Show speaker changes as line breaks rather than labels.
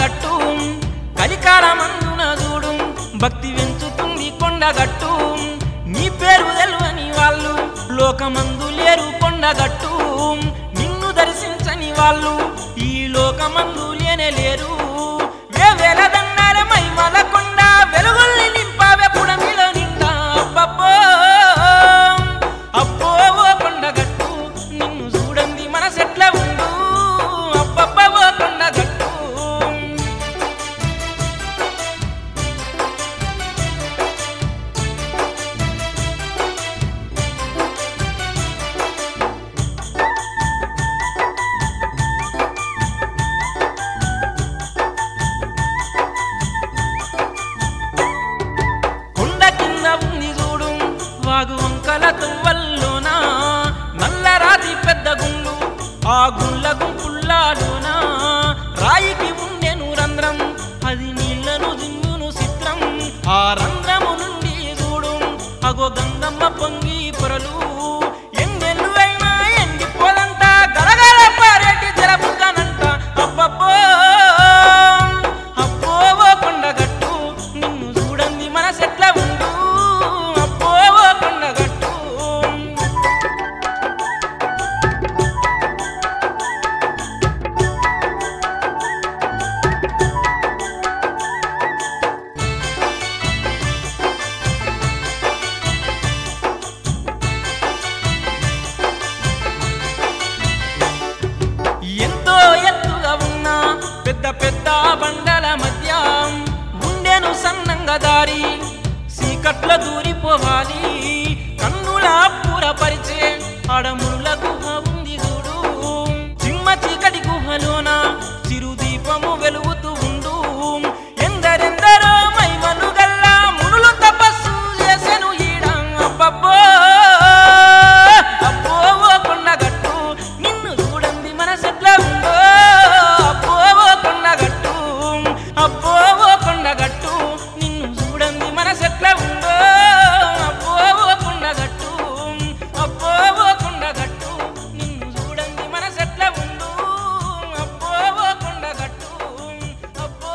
కొండగట్టు కలికాలమందున చూడు భక్తి పెంచుతుంది కొండగట్టు నీ పేరు తెలవని వాళ్ళు లోకమందు లేరు కొండగట్టు నిన్ను దర్శించని వాళ్ళు ఈ లోకమందు లేనే లేరు వేవేల దండాల మైమల కొండ వెలుగుల్ని నింపావే పుడమిలో నిండా అబ్బబ్బో అబ్బో ఓ కొండగట్టు నిన్ను చూడండి మనసెట్ల ఉండు అబ్బబ్బో ఓ కొండగట్టు కొండ కింద ఉంది చూడు వాగు వంకల తువ్వల్లోన నల్లరాతి పెద్ద గుండు ఆ గుళ్ళ గుంపుల్లాలోన రాయికి ఉండెను రంధ్రం అది నీళ్లను జింగును చిత్రం ఆ రంధ్రము నుండి చూడు అగో గంగమ్మ పొంగి పొరలు ఎన్నెల్లు అయినా ఎండిపోదంట గలగల పారేటి జలబుగ్గనంట అబ్బబ్బో అబ్బో ఓ కొండగట్టు నిన్ను చూడండి మనసెట్ల ఉండు అబ్బో ఓ కొండగట్టు ఎంతో ఎత్తుగా ఉన్న పెద్ద పెద్ద బండల మధ్య ఉండెను సన్నంగా దారి సీకట్ల దూరిపోవాలి కన్నుల పూరపరిచే